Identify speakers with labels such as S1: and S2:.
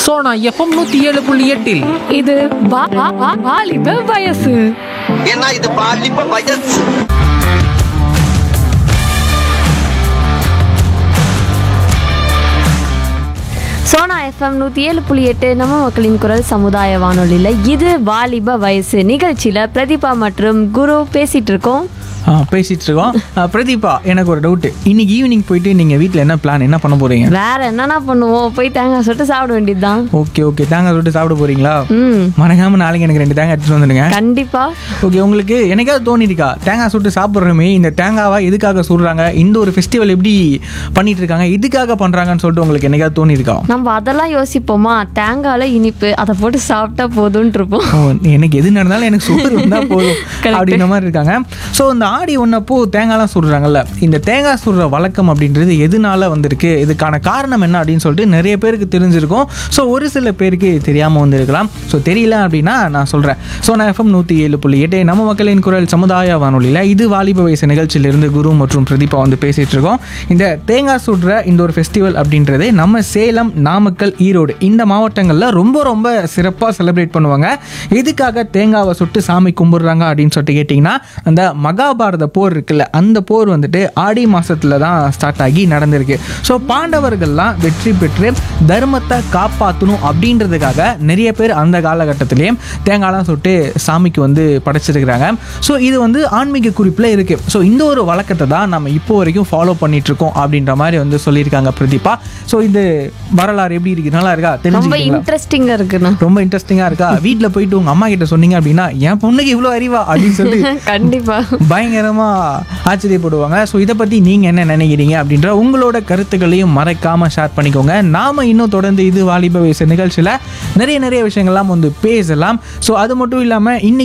S1: Sona FM நூத்தி ஏழு புள்ளி எட்டில்
S2: இது வா- வா- வா- வாலிப வயசு
S3: ஏன்னா இது பாலிப்ப வயசு
S4: சோனா எஃப்எம் நூற்றி ஏழு புள்ளி எட்டு நம்ம மக்களின் குரல் சமுதாய வானொலியில் இது வாலிப வயசு நிகழ்ச்சியில் பிரதீபா மற்றும் குரு பேசிட்டு இருக்கோம்
S5: ஆ பேசிட்டு இருக்கோம் ஆ, பிரதீபா எனக்கு ஒரு டவுட் இன்னைக்கு ஈவினிங் போயிட்டு நீங்க வீட்ல என்ன பிளான் என்ன பண்ண போறீங்க
S4: வேற என்னென்ன பண்ணுவோம் போய் தேங்காய் சுட்டு சாப்பிட வேண்டியதுதான்
S5: ஓகே ஓகே தேங்காய் சுட்டு சாப்பிட போறீங்களா
S4: ம்
S5: மறக்காம நாளைக்கு எனக்கு ரெண்டு தேங்காய் எடுத்துட்டு வந்துடுங்க
S4: கண்டிப்பா
S5: ஓகே உங்களுக்கு என்னைக்காவது தோணிருக்கா தேங்காய் சுட்டு சாப்பிட்றோமே இந்த தேங்காவை எதுக்காக சுடுறாங்க இந்த ஒரு ஃபெஸ்டிவல் எப்படி பண்ணிட்டு இருக்காங்க இதுக்காக பண்றாங்கன்னு சொல்லிட்டு உங்களுக்கு என்னைக்காவது தோணிருக்கா
S4: நம்ம அதெல்லாம் யோசிப்போமா தேங்காயில் இனிப்பு அதை போட்டு சாப்பிட்டா போதும்னு இருப்போம்
S5: ஓ, எனக்கு எது நடந்தாலும் எனக்கு சோறு இருந்தா போதும் அப்படின்ற மாதிரி இருக்காங்க ஸோ இந்த ஆடி ஒன்றப்போ தேங்காய்லாம் சுடுறாங்கல்ல இந்த தேங்காய் சுடுற வழக்கம் அப்படின்றது எதனால வந்திருக்கு இதுக்கான காரணம் என்ன அப்படின்னு சொல்லிட்டு நிறைய பேருக்கு தெரிஞ்சிருக்கும் ஸோ ஒரு சில பேருக்கு தெரியாமல் வந்திருக்கலாம் ஸோ தெரியல அப்படின்னா நான் சொல்கிறேன் ஸோ நான் எஃப்எம் நூற்றி ஏழு புள்ளி எட்டு நம்ம மக்களின் குரல் சமுதாய வானொலியில் இது வாலிப வயசு நிகழ்ச்சியிலிருந்து குரு மற்றும் பிரதீபா வந்து பேசிகிட்டு இருக்கோம் இந்த தேங்காய் சுடுற இந்த ஒரு ஃபெஸ்டிவல் அப்படின்றது நம்ம சேலம் நாமக்கல் ஈரோடு இந்த மாவட்டங்களில் ரொம்ப ரொம்ப சிறப்பாக செலிப்ரேட் பண்ணுவாங்க எதுக்காக தேங்காவை சுட்டு சாமி கும்பிடுறாங்க அப்படின்னு சொல்லிட்டு கேட்டிங்கன்னா அந்த மகாபாரத போர் இருக்குல்ல அந்த போர் வந்துட்டு ஆடி மாசத்துல தான் ஸ்டார்ட் ஆகி நடந்திருக்கு ஸோ பாண்டவர்கள்லாம் வெற்றி பெற்று தர்மத்தை காப்பாற்றணும் அப்படின்றதுக்காக நிறைய பேர் அந்த காலகட்டத்திலேயும் தேங்காய்லாம் சுட்டு சாமிக்கு வந்து படைச்சிருக்கிறாங்க ஸோ இது வந்து ஆன்மீக குறிப்பில் இருக்குது ஸோ இந்த ஒரு வழக்கத்தை தான் நம்ம இப்போ வரைக்கும் ஃபாலோ பண்ணிட்டு இருக்கோம் அப்படின்ற மாதிரி வந்து சொல்லியிருக்காங்க பிரதீபா ஸோ இது வரலாறு எப்படி இருக்கு நல்லா இருக்கா
S4: ரொம்ப
S5: தெரிஞ்சுக்கிட்டீங்களா
S4: இன்ட்ரெஸ்டிங்காக இருக்குண்ணா
S5: ரொம்ப இன்ட்ரெஸ்டிங்காக இருக்கா வீட்டில் போயிட்டு உங்கள் அம்மா கிட்ட சொன்னீங்க அப்படின்னா என் பொண்ணுக்கு இவ்வளோ அறிவா அப்படின்னு சொல்லி
S4: கண்டிப்பா
S5: பயங்கரமாக ஆச்சரியப்படுவாங்க ஸோ இதை பற்றி நீங்கள் என்ன நினைக்கிறீங்க அப்படின்ற உங்களோட கருத்துக்களையும் மறக்காமல் ஷேர் பண்ணிக்கோங்க நாம் இன்னும் தொடர்ந்து இது வாலிப வயசு நிகழ்ச்சியில் நிறைய நிறைய விஷயங்கள்லாம் வந்து பேசலாம் ஸோ அது மட்டும் இல்லாமல் இன்னைக்கு